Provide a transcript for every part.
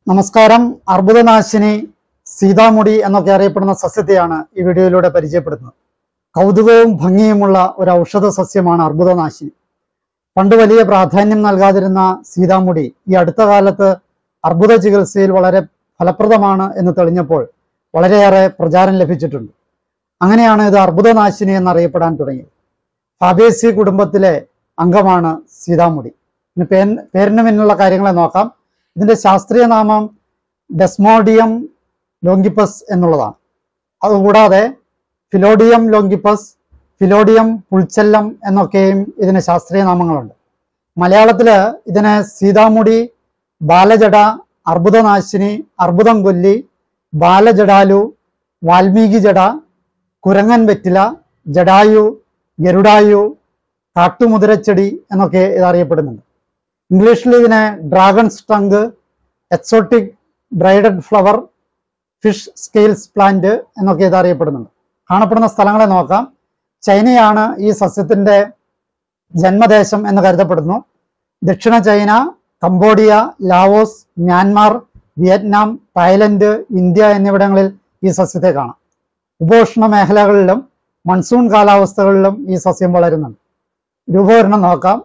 നമസ്കാരം അർബുദനാശിനി സീതാമുടി എന്നൊക്കെ അറിയപ്പെടുന്ന സസ്യത്തെയാണ് ഈ വീഡിയോയിലൂടെ പരിചയപ്പെടുത്തുന്നത് കൗതുകവും ഭംഗിയുമുള്ള ഒരു ഔഷധ സസ്യമാണ് അർബുദനാശിനി പണ്ട് വലിയ പ്രാധാന്യം നൽകാതിരുന്ന സീതാമുടി ഈ അടുത്ത കാലത്ത് അർബുദ ചികിത്സയിൽ വളരെ ഫലപ്രദമാണ് എന്ന് തെളിഞ്ഞപ്പോൾ വളരെയേറെ പ്രചാരം ലഭിച്ചിട്ടുണ്ട് അങ്ങനെയാണ് ഇത് അർബുദനാശിനി എന്നറിയപ്പെടാൻ തുടങ്ങിയത് ഫാബേസി കുടുംബത്തിലെ അംഗമാണ് സീതാമുടി ഇനി പേൻ പേരിന് പിന്നിലുള്ള കാര്യങ്ങളെ നോക്കാം ഇതിന്റെ ശാസ്ത്രീയ നാമം ഡെസ്മോഡിയം ലോങ്കിപ്പസ് എന്നുള്ളതാണ് അതുകൂടാതെ ഫിലോഡിയം ലോങ്കിപ്പസ് ഫിലോഡിയം പുൾച്ചെല്ലം എന്നൊക്കെയും ഇതിന് ശാസ്ത്രീയ നാമങ്ങളുണ്ട് മലയാളത്തില് ഇതിനെ സീതാമുടി ബാലജട അർബുദനാശിനി അർബുദം കൊല്ലി ബാലജടാലു വാൽമീകി ജട കുരങ്ങൻ വെറ്റില ജഡായു ഗരുഡായു കാട്ടുമുതിരച്ചെടി എന്നൊക്കെ ഇത് അറിയപ്പെടുന്നുണ്ട് ഇംഗ്ലീഷിൽ ഇതിനെ dragon stunk exotic braided flower fish scales plant എന്നൊക്കെ ഇത് അറിയപ്പെടുന്നുണ്ട് കാണപ്പെടുന്ന സ്ഥലങ്ങളെ നോക്കാം ചൈനയാണ് ഈ സസ്യത്തിന്റെ ജന്മദേശം എന്ന് കരുതപ്പെടുന്നു ദക്ഷിണ China Cambodia Laos Myanmar Vietnam Thailand India എന്നിവിടങ്ങളിൽ ഈ സസ്യത്തെ കാണാം ഉപോഷ്ണ മേഖലകളിലും മൺസൂൺ കാലാവസ്ഥകളിലും ഈ സസ്യം വളരുന്നുണ്ട് രൂപവരണം നോക്കാം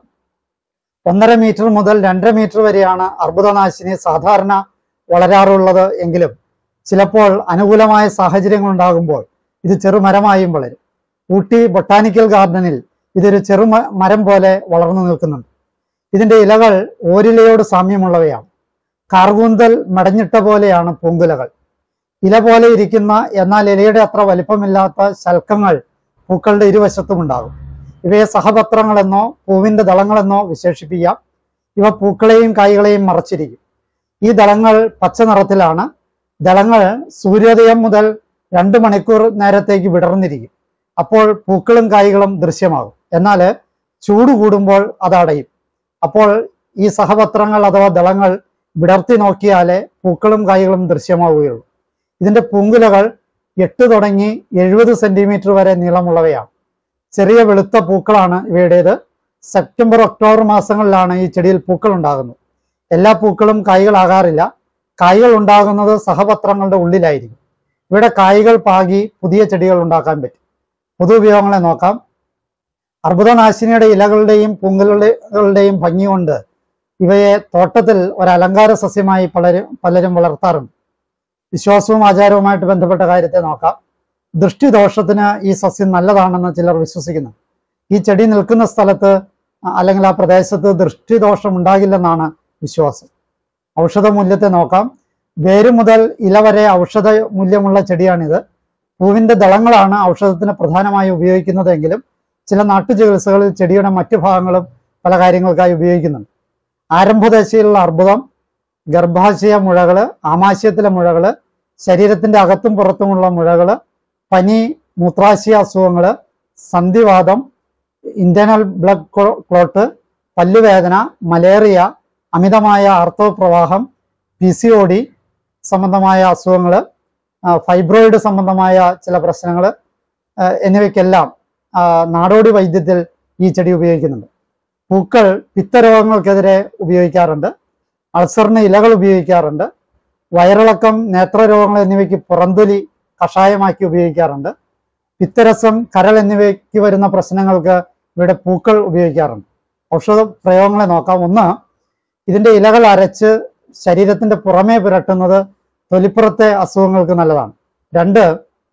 ഒന്നര മീറ്റർ മുതൽ രണ്ടര മീറ്റർ വരെയാണ് അർബുദനാശിനി സാധാരണ വളരാറുള്ളത് എങ്കിലും ചിലപ്പോൾ അനുകൂലമായ സാഹചര്യങ്ങൾ ഉണ്ടാകുമ്പോൾ ഇത് ചെറുമരമായും വളരും ഊട്ടി ബൊട്ടാനിക്കൽ ഗാർഡനിൽ ഇതൊരു ചെറു മ- മരം പോലെ വളർന്നു നിൽക്കുന്നുണ്ട് ഇതിന്റെ ഇലകൾ ഓരിലയോട് സാമ്യമുള്ളവയാണ് കാർകൂന്തൽ മടഞ്ഞിട്ട പോലെയാണ് പൂങ്കുലകൾ ഇല പോലെ ഇരിക്കുന്ന എന്നാൽ ഇലയുടെ അത്ര വലിപ്പമില്ലാത്ത ശൽക്കങ്ങൾ പൂക്കളുടെ ഇരുവശത്തും ഉണ്ടാകും ഇവയെ സഹപത്രങ്ങളെന്നോ പൂവിന്റെ ദളങ്ങളെന്നോ വിശേഷിപ്പിക്കാം ഇവ പൂക്കളെയും കായ്കളെയും മറച്ചിരിക്കും ഈ ദളങ്ങൾ പച്ച നിറത്തിലാണ് ദളങ്ങൾ സൂര്യോദയം മുതൽ രണ്ട് മണിക്കൂർ നേരത്തേക്ക് വിടർന്നിരിക്കും അപ്പോൾ പൂക്കളും കായ്കളും ദൃശ്യമാകും എന്നാൽ ചൂട് കൂടുമ്പോൾ അത് അടയും അപ്പോൾ ഈ സഹപത്രങ്ങൾ അഥവാ ദളങ്ങൾ വിടർത്തി നോക്കിയാലേ പൂക്കളും കായ്കളും ദൃശ്യമാവുകയുള്ളൂ ഇതിന്റെ പൂങ്കുലകൾ എട്ട് തുടങ്ങി എഴുപത് സെന്റിമീറ്റർ വരെ നീളമുള്ളവയാണ് ചെറിയ വെളുത്ത പൂക്കളാണ് ഇവയുടേത് സെപ്റ്റംബർ ഒക്ടോബർ മാസങ്ങളിലാണ് ഈ ചെടിയിൽ പൂക്കൾ ഉണ്ടാകുന്നത് എല്ലാ പൂക്കളും കായ്കളാകാറില്ല കായ്കൾ ഉണ്ടാകുന്നത് സഹപത്രങ്ങളുടെ ഉള്ളിലായിരിക്കും ഇവിടെ കായ്കൾ പാകി പുതിയ ചെടികൾ ഉണ്ടാക്കാൻ പറ്റും പൊതു ഉപയോഗങ്ങളെ നോക്കാം അർബുദനാശിനിയുടെ ഇലകളുടെയും പൂങ്കുലകളുടെയും ഭംഗി കൊണ്ട് ഇവയെ തോട്ടത്തിൽ ഒരു അലങ്കാര സസ്യമായി പലരും പലരും വളർത്താറുണ്ട് വിശ്വാസവും ആചാരവുമായിട്ട് ബന്ധപ്പെട്ട കാര്യത്തെ നോക്കാം ദൃഷ്ടിദോഷത്തിന് ഈ സസ്യം നല്ലതാണെന്ന് ചിലർ വിശ്വസിക്കുന്നു ഈ ചെടി നിൽക്കുന്ന സ്ഥലത്ത് അ- അല്ലെങ്കിൽ ആ പ്രദേശത്ത് ദൃഷ്ടിദോഷം ഉണ്ടാകില്ലെന്നാണ് വിശ്വാസം ഔഷധ മൂല്യത്തെ നോക്കാം വേര് മുതൽ ഇല വരെ ഔഷധ മൂല്യമുള്ള ചെടിയാണിത് പൂവിന്റെ ദളങ്ങളാണ് ഔഷധത്തിന് പ്രധാനമായി ഉപയോഗിക്കുന്നതെങ്കിലും ചില നാട്ടുചികിത്സകളിൽ ചെടിയുടെ മറ്റു ഭാഗങ്ങളും പല കാര്യങ്ങൾക്കായി ഉപയോഗിക്കുന്നുണ്ട് ആരംഭദശയിലുള്ള അർബുദം ഗർഭാശയ മുഴകള് ആമാശയത്തിലെ മുഴകള് ശരീരത്തിന്റെ അകത്തും പുറത്തുമുള്ള മുഴകള് പനി മൂത്രാശയ അസുഖങ്ങള് സന്ധിവാദം ഇന്റേണൽ ബ്ലഡ് ക്ലോട്ട് പല്ലുവേദന മലേറിയ അമിതമായ ആർത്തവപ്രവാഹം പി സി ഒ ഡി സംബന്ധമായ അസുഖങ്ങൾ ഫൈബ്രോയിഡ് സംബന്ധമായ ചില പ്രശ്നങ്ങൾ എന്നിവയ്ക്കെല്ലാം ആ, നാടോടി വൈദ്യത്തിൽ ഈ ചെടി ഉപയോഗിക്കുന്നുണ്ട് പൂക്കൾ പിത്തരോഗങ്ങൾക്കെതിരെ ഉപയോഗിക്കാറുണ്ട് അൾസറിന് ഇലകൾ ഉപയോഗിക്കാറുണ്ട് വയറിളക്കം നേത്രരോഗങ്ങൾ എന്നിവയ്ക്ക് പുറന്തൊലി കഷായമാക്കി ഉപയോഗിക്കാറുണ്ട് പിത്തരസം കരൾ എന്നിവയ്ക്ക് വരുന്ന പ്രശ്നങ്ങൾക്ക് ഇവിടെ പൂക്കൾ ഉപയോഗിക്കാറുണ്ട് ഔഷധ പ്രയോഗങ്ങളെ നോക്കാം ഒന്ന് ഇതിന്റെ ഇലകൾ അരച്ച് ശരീരത്തിന്റെ പുറമേ പുരട്ടുന്നത് തൊലിപ്പുറത്തെ അസുഖങ്ങൾക്ക് നല്ലതാണ് രണ്ട്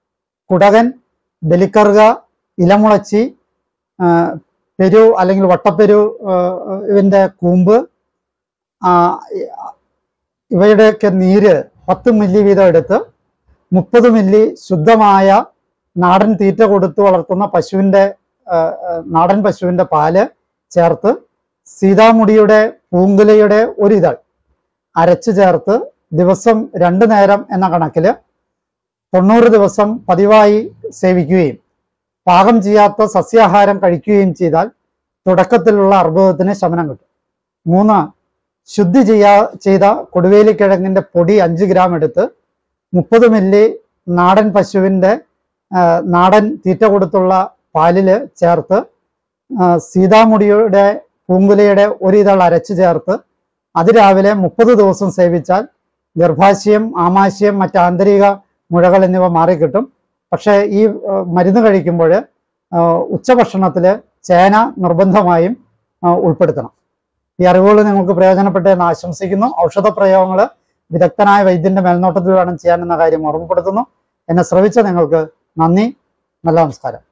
കുടകൻ ബലിക്കറുക ഇലമുളച്ചി ആ, പെരു അല്ലെങ്കിൽ വട്ടപ്പെരു ആ, ഇതിന്റെ കൂമ്പ് ആ, ഇവയുടെയൊക്കെ നീര് പത്ത് മില്ലി വീതം എടുത്ത് മുപ്പത് മില്ലി ശുദ്ധമായ നാടൻ തീറ്റ കൊടുത്ത് വളർത്തുന്ന പശുവിന്റെ ആ, ആ, നാടൻ പശുവിന്റെ പാല് ചേർത്ത് സീതാമുടിയുടെ പൂങ്കുലയുടെ ഒരിതൾ അരച്ചു ചേർത്ത് ദിവസം രണ്ടു നേരം എന്ന കണക്കില് തൊണ്ണൂറ് ദിവസം പതിവായി സേവിക്കുകയും പാകം ചെയ്യാത്ത സസ്യാഹാരം കഴിക്കുകയും ചെയ്താൽ തുടക്കത്തിലുള്ള അർബുദത്തിന് ശമനം കിട്ടും മൂന്ന് ശുദ്ധി ചെയ്യാ ചെയ്ത കൊടുവേലിക്കിഴങ്ങിന്റെ പൊടി അഞ്ച് ഗ്രാം എടുത്ത് മുപ്പത് മില്ലി നാടൻ പശുവിന്റെ ആ, നാടൻ തീറ്റ കൊടുത്തുള്ള പാലില് ചേർത്ത് ആ, സീതാമുടിയുടെ പൂങ്കുലയുടെ ഒരിതൾ അരച്ചു ചേർത്ത് അതിരാവിലെ മുപ്പത് ദിവസം സേവിച്ചാൽ ഗർഭാശയം ആമാശയം മറ്റ് ആന്തരിക മുഴകൾ എന്നിവ മാറിക്കിട്ടും പക്ഷേ ഈ ഏഹ്, മരുന്ന് കഴിക്കുമ്പോൾ ഉച്ചഭക്ഷണത്തിൽ ചേന നിർബന്ധമായും ആ, ഉൾപ്പെടുത്തണം ഈ അറിവുകൾ നിങ്ങൾക്ക് പ്രയോജനപ്പെട്ടെന്ന് ആശംസിക്കുന്നു ഔഷധ പ്രയോഗങ്ങൾ വിദഗ്ധനായ വൈദ്യന്റെ മേൽനോട്ടത്തിൽ വേണം ചെയ്യാനെന്ന കാര്യം ഓർമ്മപ്പെടുത്തുന്നു എന്നെ ശ്രവിച്ച നിങ്ങൾക്ക് നന്ദി നല്ല നമസ്കാരം